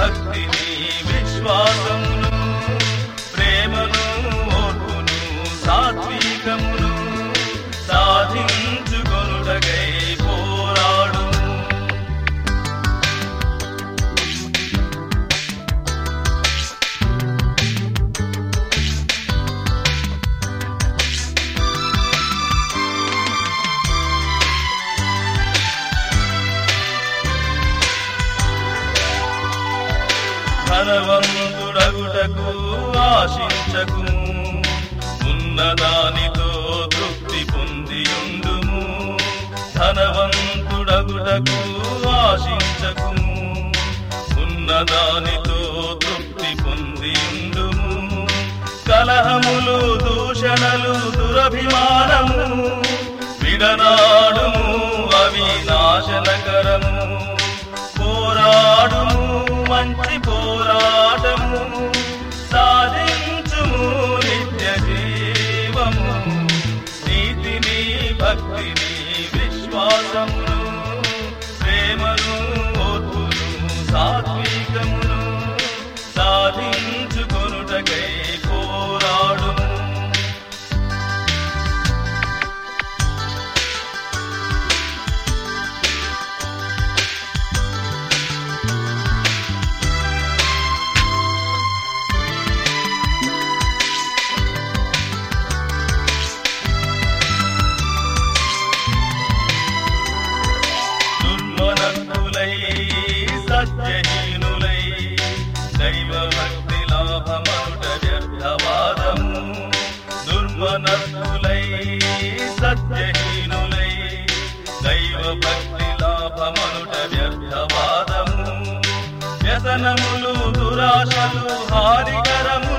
భక్తిని విశ్వాసమును ప్రేమను ఓర్పును సాత్వికమును సాధించుకొనుటకై పోరాడు ధనవంతుడగుటకు ఆశించకు ఉన్నదానితో తృప్తి పొందియుండుము ధనవంతుడగుటకు ఆశించకు ఉన్నదానితో తృప్తి పొందియుండుము కలహములు దూషణలు దురభిమానము విడనాడుము అవి నాశనకరము పోరాడుము మంచి పోరాటము సాధించుము నిత్య జీవము నీతిని భక్తిని విశ్వాసమును ప్రేమను ఓర్పును సాత్వికమును సాధించుకొనుటకై పోరాడుము దుర్మనస్కులై సత్యహీనులై దైవ భక్తి లాభమనుట వ్యర్థవాదము దుర్మనస్కులై సత్యహీనులై దైవ భక్తి లాభమనుట వ్యర్థవాదము వ్యసనములు దురాశలు హానికరము